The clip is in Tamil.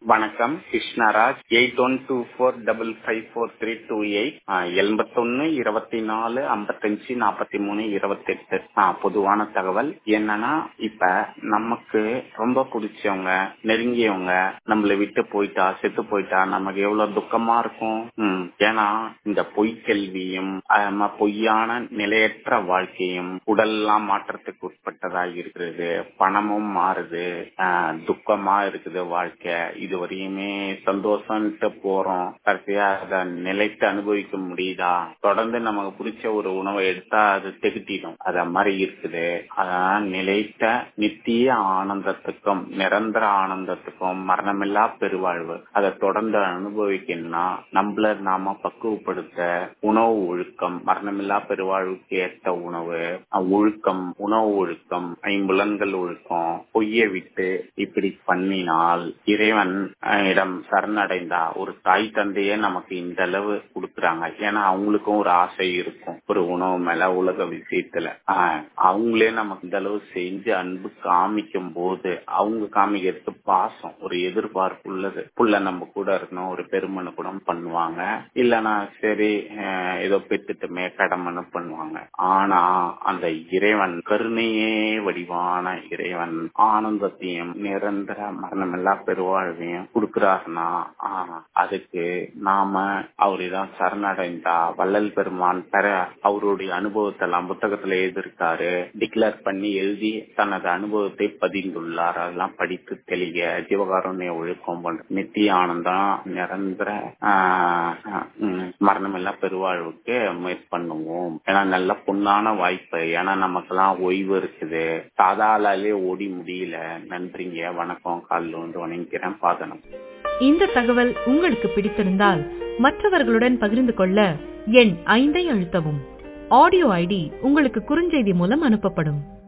வணக்கம் Krishnaraj eight one two four double five four three two eight எண்பத்தொன்னு இருபத்தி நாலு ஐம்பத்தஞ்சு நாற்பத்தி மூணு இருபத்தெட்டு பொதுவான தகவல் என்னன்னா இப்ப நமக்கு ரொம்ப பிடிச்சவங்க நெருங்கியவங்க நம்மளை விட்டு போயிட்டா செத்து போயிட்டா நமக்கு எவ்வளவு துக்கமா இருக்கும் ம், ஏன்னா இந்த பொய் கல்வியும் ஆமா, பொய்யான நிலையற்ற வாழ்க்கையும் உடல்லாம் மாற்றத்துக்கு உட்பட்டதா இருக்கிறது பணமும் மாறுது ஆஹ், துக்கமா இருக்குது வாழ்க்கை இதுவரையுமே சந்தோஷம்ட்டு போறோம் கடைசியா அதை நிலைத்து அனுபவிக்க முடியுதா தொடர்ந்து நமக்கு பிடிச்ச ஒரு உணவை எடுத்தா அது தெகுட்டிடும் அத மாதிரி இருக்குது அதான் நிலைத்த நித்திய ஆனந்தத்துக்கும் நிரந்தர ஆனந்தத்துக்கும் மரணமில்லா பெருவாழ்வு அதை தொடர்ந்து அனுபவிக்கணும்னா நம்மள நாம பக்குவப்படுத்த உணவு ஒழுக்கம் மரணமில்லா பெருவாழ்வுக்கு ஏற்ற உணவு அஹ் ஒழுக்கம் உணவு ஒழுக்கம் ஐம்புலன்கள் ஒழுக்கம் பொய்யை விட்டு இப்படி பண்ணினால் இறைவன் அஹ், இடம் சரணடைந்தா ஒரு தாய் தந்தையே நமக்கு இந்த அளவு கொடுக்குறாங்க ஏன்னா அவங்களுக்கும் ஒரு ஆசை இருக்கும் ஒரு உணவு மேல உலக விஷயத்துல ஆஹ், அவங்களே நமக்கு இந்த அளவு செஞ்சு அன்பு காமிக்கும் போது அவங்க காமிக்கிறதுக்கு பாசம் ஒரு எதிர்பார்ப்பு உள்ளது புள்ள நம்ம கூட இருக்கணும் ஒரு பெருமனு கூட பண்ணுவாங்க இல்லனா சரி அஹ், ஏதோ பெத்துட்டுமே கடமைன்னு பண்ணுவாங்க ஆனா அந்த இறைவன் கருணையே வடிவான இறைவன் ஆனந்தத்தையும் நிரந்தர மரணமில்லா பெருவாழ்வையும் கொடுக்கிறாருன்னா ஆஹ், அதுக்கு நாம அவரிடம் சரணடைந்தா வள்ளல் பெருமான் பெற அவருடைய அனுபவத்தை எல்லாம் புத்தகத்துல எழுதியிருக்காரு டிக்ளேர் பண்ணி எழுதி தனது அனுபவத்தை பதிந்துள்ளார் அதெல்லாம் படித்து தெளிக ஜீவகாருண்ய ஒழுக்கம் போன்ற நித்திய ஆனந்தம் நிரந்தர ஆஹ், உம், மரணமில்லா பெருவாழ்வுக்கு முயற்சி பண்ணுவோம் ஏன்னா நல்ல பொன்னான வாய்ப்பு ஏன்னா நமக்கெல்லாம் ஓய்வு இருக்குது சாதாளாலே ஓடி முடியல நன்றிங்க வணக்கம் காலில் வந்து வணங்கிக்கிறேன் பாதனம் இந்த தகவல் உங்களுக்கு பிடித்திருந்தால் மற்றவர்களுடன் பகிர்ந்து கொள்ள எண் ஐந்தை அழுத்தவும் ஆடியோ ஐடி உங்களுக்கு குறுஞ்செய்தி மூலம் அனுப்பப்படும்